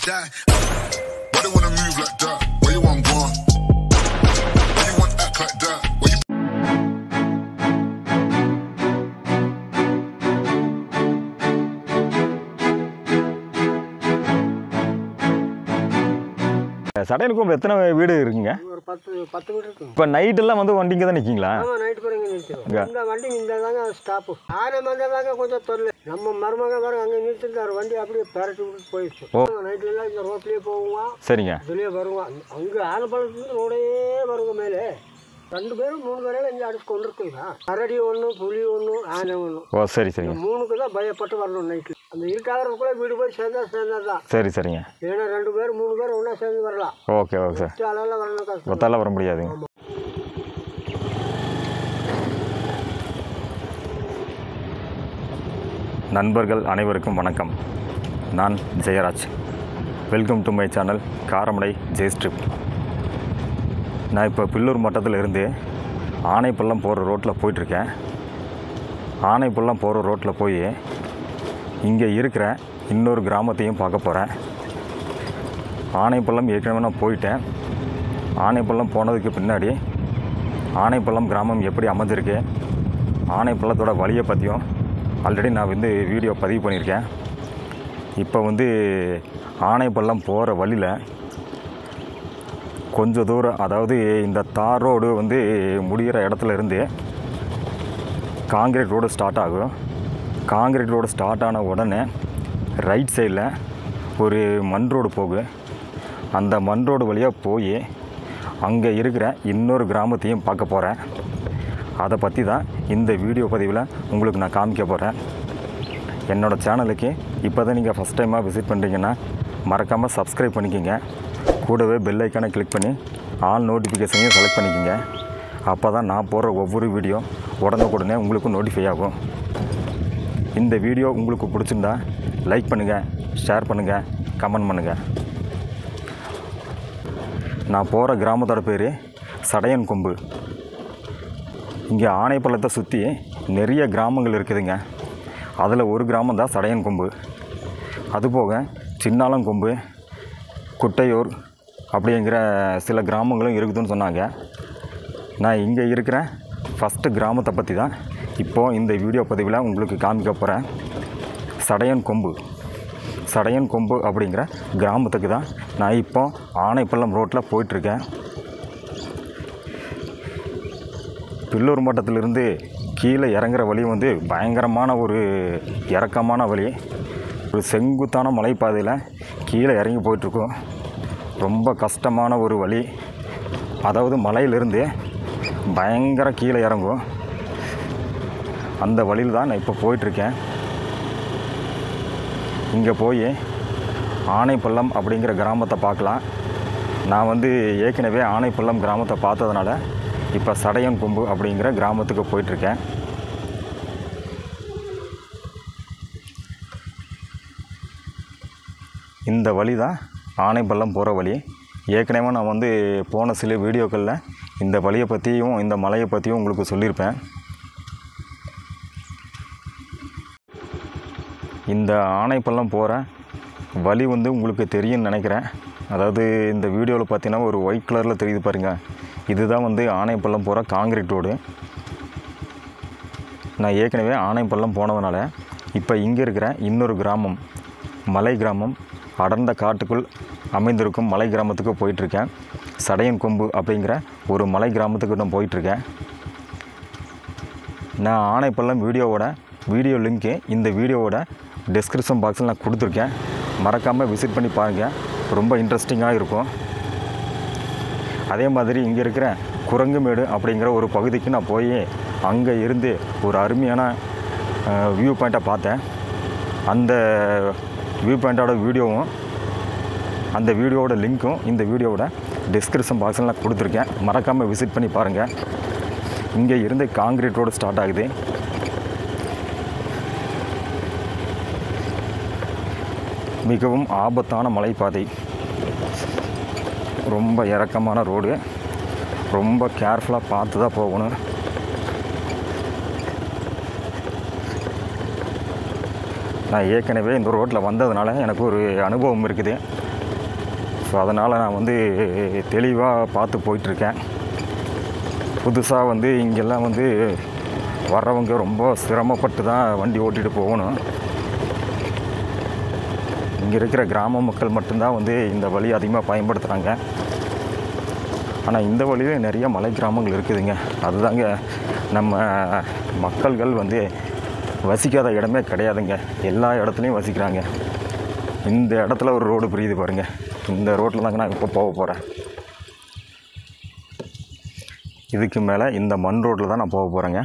die. Why they wanna move like that? Where you want gone? Why you want act like that? Where you சடையனுக்கும் எத்தனை வீடு இருக்குங்க ஒரு பத்து பத்து metre இருக்குங்க இப்போ நைட்டெல்லாம் வந்து வண்டி இங்கே தான் நிற்கிங்களா ஆமாம் நைட்டு போய் இங்கே நிறுத்திடுவோம் இந்த வண்டி இந்த தாங்க ஸ்டாப்பு ஆனை வந்தால் தாங்க கொஞ்சம் தொல்லை நம்ம மருமக வர அங்கே நிறுத்திருந்தார் வண்டி அப்படியே பரட்டி விட்டு போயிடுச்சு நைட்ல எல்லாம் இந்த ரோட்லேயே போவோம் சரிங்க இதுலேயே வருவோம் அங்கே ஆனப்பாளத்துலேருந்து ரோடே வருங்க மேலே ரெண்டு பேரும் மூணு பேரும் இங்கே அடிச்சு கொண்டு இருக்கீங்க கரடி ஒன்று புலி ஒன்று ஆனை ஒன்று ஓ சரி சரிங்க மூணுக்கு தான் பயப்பட்டு வரணும் நைட்டு அந்த இருக்காகிறதுக்குள்ளே வீடு போய் சேர்ந்தா சேர்ந்தது தான் சரி சரிங்க ஏன்னா ரெண்டு பேர் மூணு பேர் ஒன்றா சேர்ந்து வரலாம் ஓகே ஓகே சார் அதெல்லாம் வரணும் கஷ்டம் ஒத்தால வர முடியாதுங்க நண்பர்கள் அனைவருக்கும் வணக்கம் நான் Jayaraj welcome to my channel Karamadai ஜெயஸ்ட்ரிப் நான் இப்போ பில்லூர் மட்டத்தில் இருந்து ஆனைப்பள்ளம் போகிற ரோட்டில் போயிட்டுருக்கேன் ஆனைப்பள்ளம் போகிற ரோட்டில் போய் இங்கே இருக்கிற இன்னொரு கிராமத்தையும் பார்க்க போகிறேன் ஆனைப்பள்ளம் ஏற்கனவே நான் போயிட்டேன் ஆனைப்பள்ளம் போனதுக்கு பின்னாடி ஆனைப்பள்ளம் கிராமம் எப்படி அமைஞ்சிருக்கு ஆனைப்பள்ளத்தோட வழியை பற்றியும் ஆல்ரெடி நான் வந்து வீடியோ பதிவு பண்ணியிருக்கேன் இப்போ வந்து ஆனைப்பள்ளம் போகிற வழியில் கொஞ்சம் தூரம் அதாவது இந்த தார் ரோடு வந்து முடிகிற இடத்துல இருந்து காங்கிரீட் ரோடு ஸ்டார்ட் ஆகும் காங்கிரீட் ரோடு ஸ்டார்ட் ஆன உடனே ரைட் சைடில் ஒரு மண் ரோடு போகும் அந்த மண் ரோடு வழியாக போய் அங்கே இருக்கிற இன்னொரு கிராமத்தையும் பார்க்க போகிறேன் அதை பற்றி தான் இந்த வீடியோ பதிவில் உங்களுக்கு நான் காமிக்க போகிறேன் என்னோடய சேனலுக்கு இப்போ தான் நீங்கள் ஃபஸ்ட் டைமாக விசிட் பண்ணுறீங்கன்னா மறக்காமல் சப்ஸ்கிரைப் பண்ணிக்கோங்க கூடவே பெல் ஐக்கானை கிளிக் பண்ணி ஆல் நோட்டிஃபிகேஷனையும் செலக்ட் பண்ணிக்கோங்க அப்போ தான் நான் போடுற ஒவ்வொரு வீடியோ உடனுக்குடனே உங்களுக்கு நோட்டிஃபை ஆகும் இந்த வீடியோ உங்களுக்கு பிடிச்சிருந்தா லைக் பண்ணுங்கள் ஷேர் பண்ணுங்கள் கமெண்ட் பண்ணுங்கள் நான் போகிற கிராமத்தோட பேர் சடையன் கொம்பு இங்கே ஆனைப்பள்ளத்தை சுற்றி நிறைய கிராமங்கள் இருக்குதுங்க அதில் ஒரு கிராமம் தான் சடையன் கொம்பு அதுபோக சின்னாலங்கொம்பு குட்டையூர் அப்படிங்கிற சில கிராமங்களும் இருக்குதுன்னு சொன்னாங்க நான் இங்கே இருக்கிற ஃபஸ்ட்டு கிராமத்தை பற்றி தான் இப்போது இந்த வீடியோ பதிவில் உங்களுக்கு காமிக்க போகிறேன் சடையன் கொம்பு சடையன் கொம்பு அப்படிங்கிற கிராமத்துக்கு தான் நான் இப்போ ஆனைப்பள்ளம் ரோட்டில் போயிட்டுருக்கேன் பில்லூர் மட்டத்திலிருந்து கீழே இறங்குற வழி வந்து பயங்கரமான ஒரு இறக்கமான வழி ஒரு செங்குத்தான மலைப்பாதையில் கீழே இறங்கி போயிட்டுருக்கோம் ரொம்ப கஷ்டமான ஒரு வழி அதாவது மலையிலிருந்து பயங்கர கீழே இறங்கும் அந்த வழியில் தான் நான் இப்போ போயிட்டுருக்கேன் இங்கே போய் ஆனைப்பள்ளம் அப்படிங்கிற கிராமத்தை பார்க்கலாம் நான் வந்து ஏற்கனவே ஆனைப்பள்ளம் கிராமத்தை பார்த்ததுனால இப்போ சடையன் கொம்பு அப்படிங்கிற கிராமத்துக்கு போயிட்டுருக்கேன் இந்த வழி தான் ஆனைப்பள்ளம் போகிற வழி ஏற்கனவே நான் வந்து போன சில வீடியோக்களில் இந்த வழியை பற்றியும் இந்த மலையை பற்றியும் உங்களுக்கு சொல்லியிருப்பேன் இந்த ஆனைப்பள்ளம் போகிற வழி வந்து உங்களுக்கு தெரியும்னு நினைக்கிறேன் அதாவது இந்த வீடியோவில் பார்த்தீங்கன்னா ஒரு ஒயிட் கலரில் தெரியுது பாருங்க இதுதான் வந்து ஆனைப்பள்ளம் போகிற காங்கிரீட் ரோடு நான் ஏற்கனவே ஆனைப்பள்ளம் போனதுனால இப்போ இங்கே இருக்கிற இன்னொரு கிராமம் மலை கிராமம் அடர்ந்த காட்டுக்குள் அமைந்திருக்கும் மலை கிராமத்துக்கு போயிட்டுருக்கேன் சடையன் கொம்பு அப்படிங்கிற ஒரு மலை கிராமத்துக்கு நான் போயிட்டுருக்கேன் நான் ஆனைப்பள்ளம் வீடியோவோட வீடியோ லிங்க்கு இந்த வீடியோவோட டிஸ்கிரிப்ஷன் பாக்ஸில் நான் கொடுத்துருக்கேன் மறக்காமல் விசிட் பண்ணி பாருங்கள் ரொம்ப இன்ட்ரெஸ்டிங்காக இருக்கும் அதே மாதிரி இங்கே இருக்கிற குரங்குமேடு அப்படிங்கிற ஒரு பகுதிக்கு நான் போய் அங்கே இருந்து ஒரு அருமையான வியூ பாயிண்ட்டை பார்த்தேன் அந்த வியூ பாயிண்ட்டோட வீடியோவும் அந்த வீடியோவோட லிங்க்கும் இந்த வீடியோவோட டிஸ்கிரிப்ஷன் பாக்ஸில் நான் கொடுத்துருக்கேன் மறக்காமல் விசிட் பண்ணி பாருங்கள் இங்கே இருந்து காங்கிரீட் ரோடு ஸ்டார்ட் ஆகுது மிகவும் ஆபத்தான மலைப்பாதை ரொம்ப இறக்கமான ரோடு ரொம்ப கேர்ஃபுல்லாக பார்த்து தான் போகணும் நான் ஏற்கனவே இந்த ரோட்டில் வந்ததுனால எனக்கு ஒரு அனுபவம் இருக்குது ஸோ அதனால் நான் வந்து தெளிவாக பார்த்து போயிட்டுருக்கேன் புதுசாக வந்து இங்கெல்லாம் வந்து வர்றவங்க ரொம்ப சிரமப்பட்டு தான் வண்டி ஓட்டிகிட்டு போகணும் இங்கே இருக்கிற கிராம மக்கள் மட்டும்தான் வந்து இந்த வழி அதிகமாக பயன்படுத்துகிறாங்க ஆனால் இந்த வழியில் நிறைய மலை கிராமங்கள் இருக்குதுங்க அதுதாங்க நம்ம மக்கள்கள் வந்து வசிக்காத இடமே கிடையாதுங்க எல்லா இடத்துலையும் வசிக்கிறாங்க இந்த இடத்துல ஒரு ரோடு புரியுது பாருங்கள் இந்த ரோட்டில் தாங்க நான் இப்போ போக போகிறேன் இதுக்கு மேலே இந்த மண் ரோட்டில் தான் நான் போக போகிறேங்க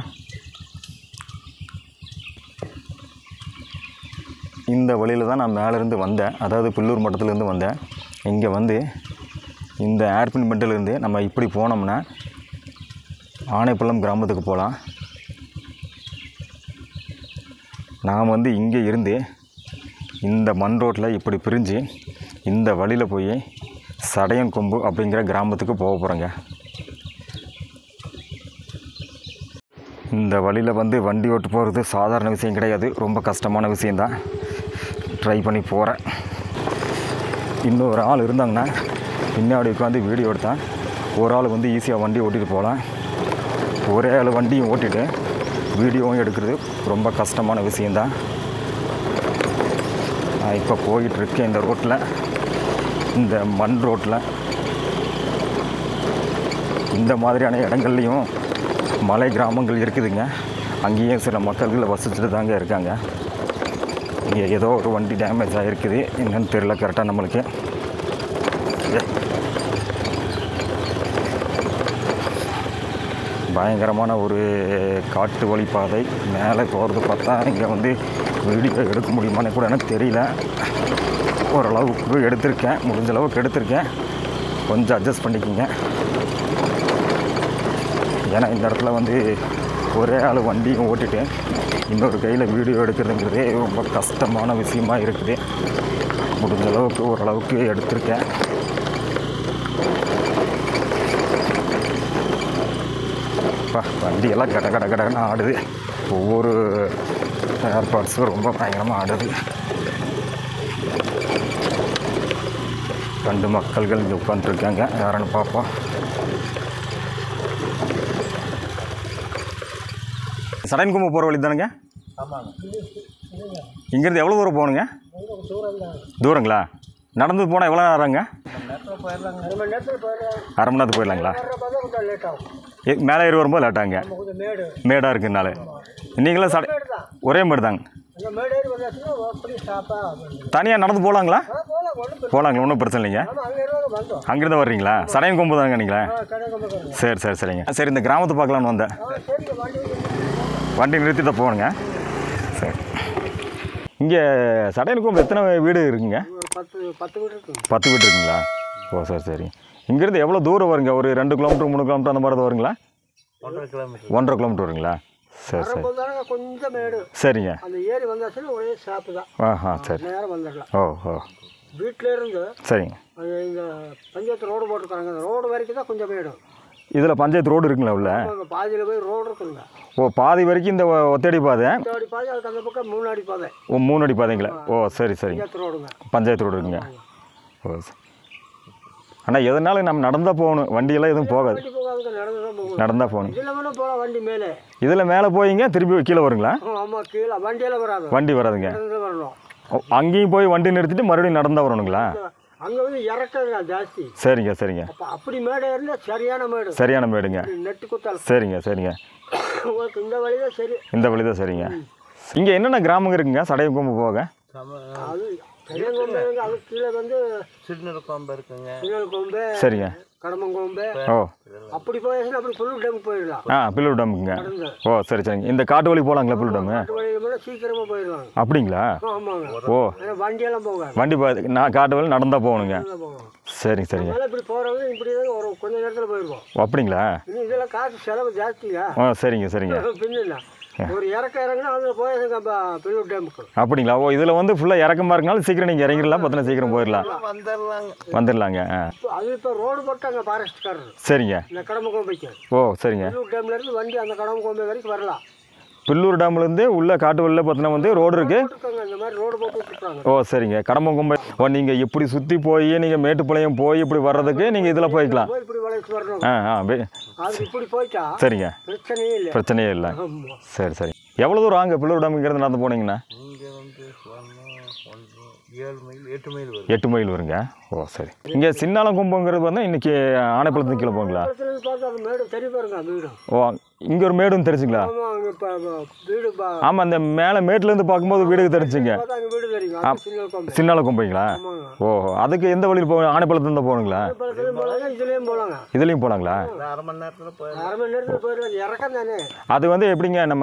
இந்த வழியில் தான் நான் மேலேருந்து வந்தேன் அதாவது பில்லூர் மட்டத்துலேருந்து வந்தேன் இங்கே வந்து இந்த ஏர்பின் பெண்டிலேருந்து நம்ம இப்படி போனோம்னா ஆனைப்பள்ளம் கிராமத்துக்கு போகலாம் நான் வந்து இங்கே இருந்து இந்த மண் ரோட்டில் இப்படி பிரிஞ்சு இந்த வழியில் போய் சடையங்கொம்பு அப்படிங்கிற கிராமத்துக்கு போக போகிறேங்க இந்த வழியில் வந்து வண்டி ஓட்டு போகிறது சாதாரண விஷயம் கிடையாது ரொம்ப கஷ்டமான விஷயந்தான் ட்ரை பண்ணி போகிறேன் இன்னொரு ஆள் இருந்தாங்கன்னா பின்னாடி உட்காந்து வீடியோ எடுத்தேன் ஒரு ஆள் வந்து ஈஸியாக வண்டி ஓட்டிகிட்டு போகலாம் ஒரே ஆள் வண்டியும் ஓட்டிட்டு வீடியோவும் எடுக்கிறது ரொம்ப கஷ்டமான விஷயந்தான் நான் இப்போ போயிட்டுருக்கேன் இந்த ரோட்டில் இந்த மண் ரோட்டில் இந்த மாதிரியான இடங்கள்லையும் மலை கிராமங்கள் இருக்குதுங்க அங்கேயும் சில மக்கள்கள் வசிச்சுட்டு தாங்க இருக்காங்க இங்கே ஏதோ ஒரு வண்டி டேமேஜ் ஆகிருக்குது என்னன்னு தெரியல கரெக்டாக நம்மளுக்கு ஏ. பயங்கரமான ஒரு காட்டு வழி பாதை மேலே போகிறது பார்த்தா இங்கே வந்து வீடியோ எடுக்க முடியுமான்னு கூட எனக்கு தெரியல ஓரளவுக்கு எடுத்திருக்கேன் முடிஞ்ச அளவுக்கு எடுத்திருக்கேன் கொஞ்சம் அட்ஜஸ்ட் பண்ணிக்கோங்க ஏன்னா இந்த இடத்துல வந்து ஒரே ஆள் வண்டியும் ஓட்டிட்டு இன்னொரு கையில் வீடியோ எடுக்கிறதுங்கிறதே ரொம்ப கஷ்டமான விஷயமா இருக்குது முடிஞ்ச அளவுக்கு ஓரளவுக்கு எடுத்திருக்கேன் அப்பா, வண்டியெல்லாம் கட கட கடன்னு ஆடுது ஒவ்வொரு ஏர்பாட்ஸும் ரொம்ப பயங்கரமாக ஆடுது ரெண்டு மக்கள்கள் இங்கே உட்காந்துருக்காங்க யாருன்னு பார்ப்போம் சடையன்கும்பு போகிற வழி தானுங்க இங்கேருந்து எவ்வளோ தூரம் போகணுங்க தூரங்களா நடந்து போனால் எவ்வளோ நேரங்க அரை மணி நேரத்தில் போயிடலாம் அரை மணி நேரத்துக்கு போயிடலாங்களா பார்த்தா கொஞ்சம் லேட் ஆகும் ஏ, மேலே ஏறி வரும்போது லேட்டாங்க கொஞ்சம் மேடு மேடாக இருக்குனால நீங்களும் சடை மேடு தான் ஒரே மேடு தாங்க அந்த மேடு ஏறி வந்தாச்சுன்னா அப்படி ஸ்டாப்பாக தனியாக நடந்து போகலாங்களா போகலாம் ஒன்றும் போகலாங்களா ஒன்றும் பிரச்சனை இல்லைங்க ஆமாம் அங்கே இருவாங்க வந்தோம் அங்கேருந்து வர்றீங்களா சடையன் கொம்பு தாங்க நீங்களா ஆ கடை கொண்டு சரி சரி சரிங்க சரி இந்த கிராமத்தை பார்க்கலான்னு வந்தேன் ஆ சரிங்க வண்டி வண்டி நிறுத்திட்டு போகணுங்க சரி இங்கே சடையன் கொம்பு எத்தனை வீடு இருக்குங்க ஒரு பத்து பத்து மீட்டர் இருக்குங்க பத்து வீடு இருக்குங்களா ஓ சரி சரி இங்கேருந்து எவ்வளோ தூரம் வருங்க ஒரு ரெண்டு கிலோமீட்டர் மூணு கிலோமீட்டர் அந்த மாதிரி தான் வருங்களா ஒன்றரை கிலோமீட்டர் ஒன்றரை கிலோமீட்டர் வருங்களா சரி சரி வரும்போது தானே கொஞ்சம் மேடு சரிங்க அந்த ஏரி வந்தாச்சுன்னா ஒரே ஸ்டாப்பு தான் ஆஹா சரி நேரம் வந்துடலாம் ஓ ஓ வீட்டில் இருந்து சரிங்க அது இந்த பஞ்சாயத்து ரோடு போட்டிருக்காங்க அந்த ரோடு வரைக்கும் தான் கொஞ்சம் மேடு இதில் பஞ்சாயத்து ரோடு இருக்குங்களா உள்ள அங்கே பாதியில் போய் ரோடு இருக்குங்க ஓ பாதி வரைக்கும் இந்த ஒ- ஒத்தடி பாதை இந்த அடி பாதை அதுக்கு அந்த பக்கம் மூணு அடி பாதை ஓ மூணு அடி பாதைங்களா ஓ சரி சரிங்க பஞ்சாயத்து ரோடுங்க பஞ்சாயத்து ரோடு இருக்குங்க ஓ சரி ஆனால் எதனாலும் நம்ம நடந்தால் போகணும் வண்டியெல்லாம் எதுவும் போகாது வண்டி போகாதுங்க நடந்து தான் போகணும் நடந்தால் போகணும் இதில் வேணால் போகலாம் வண்டி மேலே இதில் மேலே போயிங்க திருப்பி கீழே வருங்களா ஆமாம் கீழே வண்டியெல்லாம் வராது வண்டி வராதுங்க நடந்து தான் வரணும் ஓ, அங்கேயும் போய் வண்டி நிறுத்திட்டு மறுபடியும் நடந்தால் வரணுங்களா அங்கே வந்து இறக்கங்க ஜாஸ்தி சரிங்க சரிங்க அப்போ அப்படி மேடை இருந்தால் சரியான மேடு சரியான மேடுங்க நெட்டு குத்தால் சரிங்க சரிங்க உங்களுக்கு இந்த வழி தான் சரி இந்த வழி தான் சரிங்க இங்கே என்னென்ன கிராமங்க இருக்குங்க சடைய கொம்பு போக அது பெரியங்கொம்பு அது கீழே வந்து சிறுநீர் கொம்பு இருக்குங்க புயல் கொம்பு சரிங்க கடமங்கொம்பு ஓ அப்படி போயாச்சுன்னா அப்படி புல்லு டேமுக்கு போயிடலாம் ஆ பில்லூர் டேமுக்குங்க நடந்து ஓ சரி சரிங்க இந்த காட்டு வழி போகலாங்களா பில்லூர் டேமு காட்டு வழியில் மேலே சீக்கிரமாக போயிடலாம் அப்படிங்களா ஆமாங்க ஓ ஏன்னா வண்டியெல்லாம் போகாது வண்டி பா நான் காட்டு வழி நடந்தால் போகணுங்க நடந்து போகலாம் சரிங்க சரிங்க அதனால இப்படி போகிறவங்க இப்படி தான் ஒரு கொஞ்ச நேரத்தில் போயிடுவோம் ஓ அப்படிங்களா இன்னும் இதெல்லாம் காசு செலவு ஜாஸ்தியா ஓ சரிங்க சரிங்க பின்னா ஒரு இறக்க இறங்கினா அதில் போயாச்சுங்க பில்லூர் டேமுக்கு அப்படிங்களா ஓ இதில் வந்து ஃபுல்லாக இறக்கமாக இருக்கனால சீக்கிரம் நீங்கள் இறங்கிடலாம் பார்த்தா சீக்கிரம் போயிடலாம் வந்துடலாங்க வந்துடலாங்க ஆ இப்போ அது இப்போ ரோடு போட்டாங்க ஃபாரஸ்ட்காரர் சரிங்க இந்த கடம்பு கோம்பைக்கு ஓ சரிங்க பில்லூர் டேம்ல இருந்து வண்டி அந்த கடம்பு கோம்பை வரைக்கும் வரலாம் பில்லூர் டேம்லேருந்து உள்ள காட்டு வழியில் பார்த்தீங்கன்னா வந்து ரோடு இருக்குது போட்டுருக்காங்க இந்த மாதிரி ரோடு போட்டு விட்டுருக்காங்க ஓ சரிங்க கடம்பங்கும்பை ஓ நீங்கள் இப்படி சுற்றி போய் நீங்கள் மேட்டுப்பாளையம் போய் இப்படி வர்றதுக்கு நீங்கள் இதில் போய்க்கலாம் போய் இப்படி வளைச்சு வரணும் ஆ ஆ வே- அது இப்படி போயிட்டா சரிங்க பிரச்சனையே இல்லை பிரச்சனையே இல்லை ஆமா சரி சரி எவ்வளோ தூரம் அங்கே பில்லூர் டேமுங்கிறது நடந்து போனீங்கண்ணா இங்கே வந்து சொன்னால் ஒன்று ஏழு மைல் எட்டு மைல் வரும் எட்டு மைல் வருங்க ஓ சரி இங்கே சின்னாலம் கும்பங்கிறது வந்து இன்னைக்கு ஆனைப்பள்ளத்துக்கு கீழே போங்களா பக்கத்துல இருந்து பார்த்தா அது மேடு தெரிய பாருங்க வீடு ஓ இங்கே ஒரு மேடும் தெரிஞ்சுங்களா ஆமா அங்க இப்போ வீடு பா- ஆமாம் அந்த மேலே மேட்லேருந்து பார்க்கும்போது வீடுக்கு தெரிஞ்சுங்க பார்த்தா அங்க வீடு தெரியும் அது சின்ன கொம்பு சின்னால கும்பைங்களா ஆமாங்க ஓ அதுக்கு எந்த வழியில் போக ஆனைப்பள்ளத்துலேருந்து போகணுங்களா பக்கத்துலயும் போலாங்க இதுலயும் போலாங்க இதுலேயும் போகலாங்களா ஒரு அரை மணி நேரத்தில் போயிடலாம் அரை மணி நேரத்தில் போயிடுவாங்க இறக்கம் தானே அது வந்து எப்படிங்க நம்ம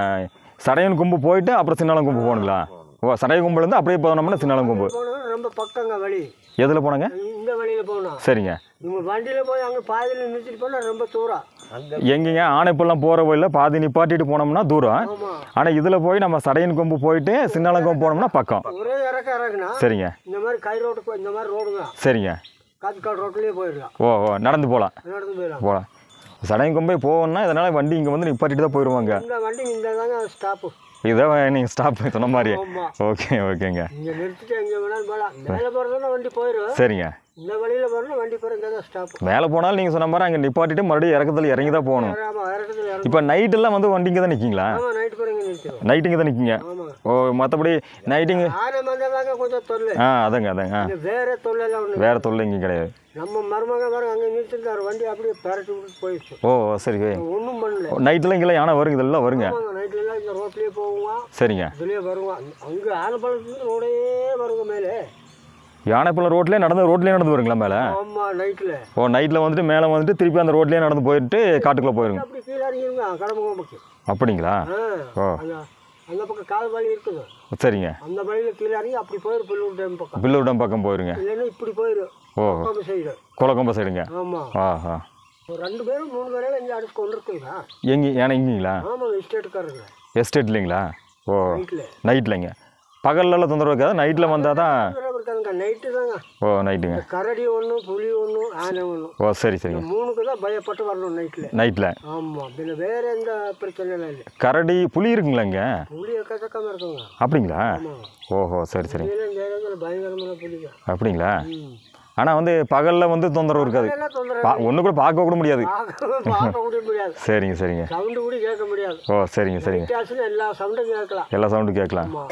சடையன் கும்பு போயிட்டு அப்புறம் சின்னாலம் கும்பு போகணுங்களா ஓ சடைய கும்புலேருந்து அப்படியே போனோம்னா சின்னாலம் கும்பு போனோம் ரொம்ப பக்கங்க வழி எதில் போனாங்க இந்த வழியில போனோம் சரிங்க இவங்க வண்டியில போய் அங்க பாதியில நிறுத்திட்டு போனா ரொம்ப தூரம் அங்கே எங்கேங்க ஆனைப்பள்ளம் போகிற வழியில் பாதி நிப்பாட்டிட்டு போனோம்னா தூரம் ஆமா ஆனால் இதில் போய் நம்ம சடையன் கொம்பு போயிட்டு சின்னாலம் கொம்பு போனோம்னா பக்கம் ஒரே இறக்கம் இறக்குனா சரிங்க இந்த மாதிரி கை ரோட்டுக்கு இந்த மாதிரி ரோடுங்க சரிங்க காத்துக்கால் ரோட்லயே போயிடலாம் ஓ ஓ நடந்து போகலாம் நடந்து போயிடலாம் போகலாம் சடையன் கொம்பே போகணும்னா இதனால் வண்டி இங்கே வந்து நிப்பாட்டிட்டு தான் போயிடுவாங்க இந்த வண்டி இந்த தாங்க ஸ்டாப்பு இதான் நீங்கள் ஸ்டாப் சொன்ன மாதிரி ஆமா ஓகே ஓகேங்க இங்க நிறுத்திட்டு எங்க வேணாலும் போகலாம் மேலே போகிறதுனா வண்டி போயிடும் சரிங்க இந்த வழியில போறதுனா வண்டி போகிற இங்கே தான் ஸ்டாப்பு மேலே போனாலும் நீங்கள் சொன்ன மாதிரி அங்கே நிப்பாட்டிட்டு மறுபடியும் இறக்கத்தில் இறங்கி தான் போகணும் ஆமாம் இறக்கத்தில் இறங்கும் இப்போ நைட்டெல்லாம் வந்து வண்டி இங்கே தான் நிற்கிங்களா ஆமாம் நைட்டு போகிற இங்கே நிறுத்திடும் நைட்டு இங்கே தான் நிற்கிங்க ஆமாங்க ஓ மற்றபடி நைட்டுங்க ஆனை வந்ததாங்க கொஞ்சம் தொல்லை ஆ அதாங்க அதாங்க ஆ இங்க வேற தொல்லைலாம் ஒன்று வேறு தொல்லை இங்கே கிடையாது நம்ம மருமக பாருங்க அங்கே நிறுத்திருந்தார் வண்டி அப்படியே பரட்டி விட்டு போயிடுச்சு ஓ சரி ஒன்றும் பண்ணல நைட்டெல்லாம் இங்கெல்லாம் யானை வருங்க இதெல்லாம் வருங்க ஆமாங்க நைட்ல எல்லாம் இந்த ரோட்லயே போவோம் சரிங்க இதுலயே வருவோம் அங்கே ஆனப்பாளத்துலேருந்து ரோடே வருங்க மேலே யானைப்பள்ளம் ரோட்லேயே நடந்து ரோட்லேயே நடந்து வருங்களா மேலே ஆமா நைட்டில் ஓ நைட்டில் வந்துட்டு மேலே வந்துட்டு திருப்பி அந்த ரோட்லேயே நடந்து போயிட்டு காட்டுக்குள்ளே போயிருங்க அப்படி கீழே இறங்கிருங்க கடம்பு அப்படிங்களா ஆ ஓ அந்த அந்த பக்கம் கால் வழி இருக்குது சரிங்க அந்த வழியில் கீழே இறங்கி அப்படி போயிரு பில்லூர் டேம் பக்கம் பில்லூர் டேம் பக்கம் போயிருங்க இல்லைன்னா இப்படி போயிரு ஓ பக்கம் சைடு குளக்கொம்ப சைடுங்க ஆமாம் ஆ ஆ ஒரு ரெண்டு பேரும் மூணு பேரும் இங்கே அடுத்து கொண்டு இருக்குங்களா எங்கே ஏன்னா இங்கீங்களா ஆமாங்க எஸ்டேட்டுக்காரங்க எஸ்டேட் இல்லைங்களா ஓ நைட்டில் நைட்லைங்க பகல்லலாம் தொந்தரவு இருக்காது நைட்டில் வந்தால் தான் இருக்காங்க நைட்டு தாங்க ஓ நைட்டுங்க கரடி ஒன்று புலி ஒன்று ஆனை ஒன்று ஓ சரி சரிங்க மூணுக்கு தான் பயப்பட்டு வரணும் நைட்டில் நைட்டில் ஆமாம் பின்ன வேற எந்த பிரச்சனையும் இல்லை கரடி புலி இருக்குங்களா இங்கே புலி எக்கச்சக்கமாக இருக்குங்க அப்படிங்களா ஆமாம் ஓஹோ சரி சரி புலியெல்லாம் இந்த இடத்துல பயங்கரமான புலிங்க அப்படிங்களா ம் ஆனால் வந்து பகலில் வந்து தொந்தரவு இருக்காது அதெல்லாம் தொந்தரவு பா ஒன்று கூட பார்க்க கூட முடியாது பார்க்க பார்க்க கூட முடியாது சரிங்க சரிங்க சவுண்டு கூட கேட்க முடியாது ஓ சரிங்க சரிங்க வித்தியாசம் எல்லா சவுண்டும் கேட்கலாம் எல்லா சவுண்டும் கேட்கலாம் ஆமாம்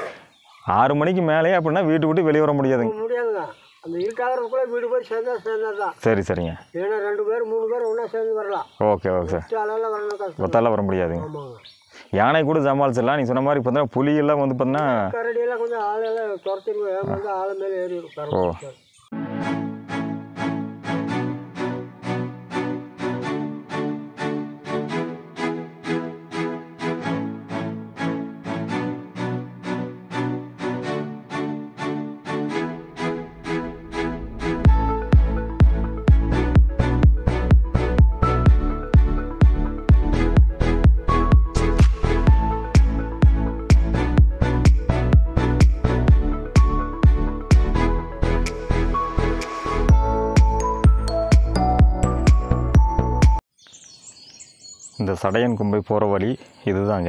ஆறு மணிக்கு மேலேயே அப்படின்னா வீட்டு விட்டு வெளியே வர முடியாதுங்க முடியாதுங்க அந்த இருக்காகிறதுக்குள்ளே வீடு போய் சேர்ந்தா சேர்ந்தது தான் சரி சரிங்க ஏன்னா ரெண்டு பேர் மூணு பேர் ஒன்றா சேர்ந்து வரலாம் ஓகே ஓகே சார் சாலெல்லாம் வரணும் கஷ்டம் ஒத்தால வர முடியாதுங்க ஆமாங்க யானை கூட சமாளிச்சிடலாம் நீ சொன்ன மாதிரி பார்த்தீங்கன்னா புலியெல்லாம் வந்து பார்த்தீங்கன்னா கரடியெல்லாம் கொஞ்சம் ஆளெல்லாம் துரத்திடுவோம் ஏமாந்து ஆளை மேலே ஏறி ஓ. இந்த சடையன் கும்பை போகிற வழி இதுதாங்க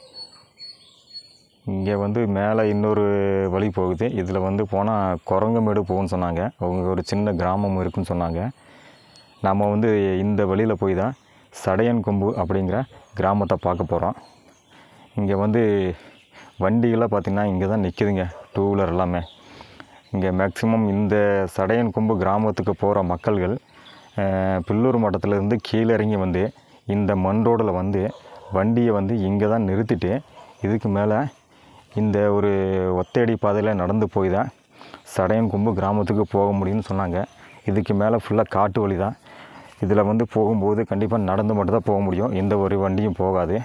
இங்கே வந்து மேலே இன்னொரு வழி போகுது இதில் வந்து போனால் குரங்கமேடு போகும்னு சொன்னாங்க அவங்க ஒரு சின்ன கிராமம் இருக்குன்னு சொன்னாங்க நம்ம வந்து இந்த வழியில் போய் தான் சடையன் கொம்பு அப்படிங்கிற கிராமத்தை பார்க்க போகிறோம் இங்கே வந்து வண்டியெல்லாம் பார்த்திங்கன்னா இங்கே தான் நிற்கிதுங்க டூ வீலர் எல்லாமே இங்கே மேக்ஸிமம் இந்த சடையன் கொம்பு கிராமத்துக்கு போகிற மக்கள்கள் அஹ், பில்லூர் மட்டத்திலேருந்து கீழே இறங்கி வந்து இந்த மண் ரோடில் வந்து வண்டியை வந்து இங்கே தான் நிறுத்திட்டு இதுக்கு மேலே இந்த ஒரு ஒத்தையடி பாதையில் நடந்து போய் தான் சடையன் கொம்பு கிராமத்துக்கு போக முடியும்னு சொன்னாங்க இதுக்கு மேலே ஃபுல்லாக காட்டு வழி தான் இதில் வந்து போகும்போது கண்டிப்பாக நடந்து மட்டும் தான் போக முடியும் எந்த ஒரு வண்டியும் போகாது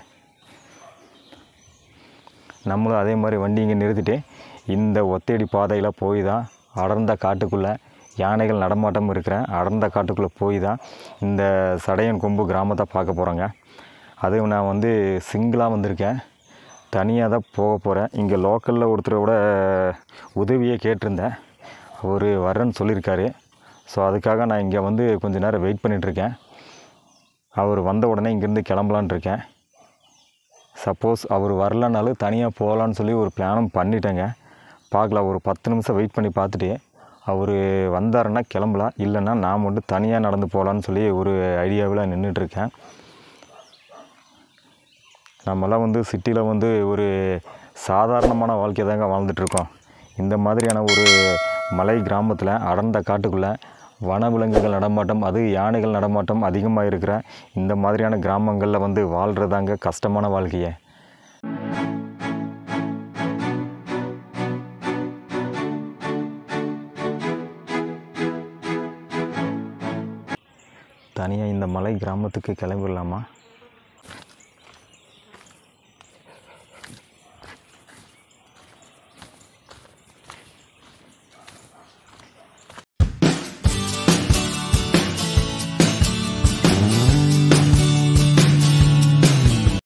நம்மளும் அதே மாதிரி வண்டி இங்கே நிறுத்திட்டு இந்த ஒத்தையடி பாதையில் போய் தான் அடர்ந்த காட்டுக்குள்ளே யானைகள் நடமாட்டம் இருக்கிற அடர்ந்த காட்டுக்குள்ளே போய் தான் இந்த சடையன் கொம்பு கிராமத்தை பார்க்க போகிறோங்க அதுவும் நான் வந்து சிங்கிளாக வந்திருக்கேன் தனியாக தான் போக போகிறேன் இங்கே லோக்கலில் ஒருத்தரோட உதவியை கேட்டிருந்தேன் அவர் வரேன்னு சொல்லியிருக்காரு ஸோ அதுக்காக நான் இங்கே வந்து கொஞ்ச நேரம் வெயிட் பண்ணிகிட்ருக்கேன் அவர் வந்த உடனே இங்கேருந்து கிளம்பலான் இருக்கேன் சப்போஸ் அவர் வரலனாலும் தனியாக போகலான்னு சொல்லி ஒரு பிளானும் பண்ணிட்டேங்க பார்க்கலாம் ஒரு பத்து நிமிஷம் வெயிட் பண்ணி பார்த்துட்டு அவர் வந்தாருன்னா கிளம்பலாம் இல்லைன்னா நான் மட்டும் தனியாக நடந்து போகலான்னு சொல்லி ஒரு ஐடியாவில் நின்றுட்டுருக்கேன் நம்மலாம் வந்து சிட்டியில் வந்து ஒரு சாதாரணமான வாழ்க்கை தாங்க வாழ்ந்துட்டுருக்கோம் இந்த மாதிரியான ஒரு மலை கிராமத்தில் அடர்ந்த காட்டுக்குள்ளே வனவிலங்குகள் நடமாட்டம் அது யானைகள் நடமாட்டம் அதிகமாக இருக்கிற இந்த மாதிரியான கிராமங்களில் வந்து வாழ்கிறதாங்க கஷ்டமான வாழ்க்கையே தனியாக இந்த மலை கிராமத்துக்கு கிளம்பிடலாமா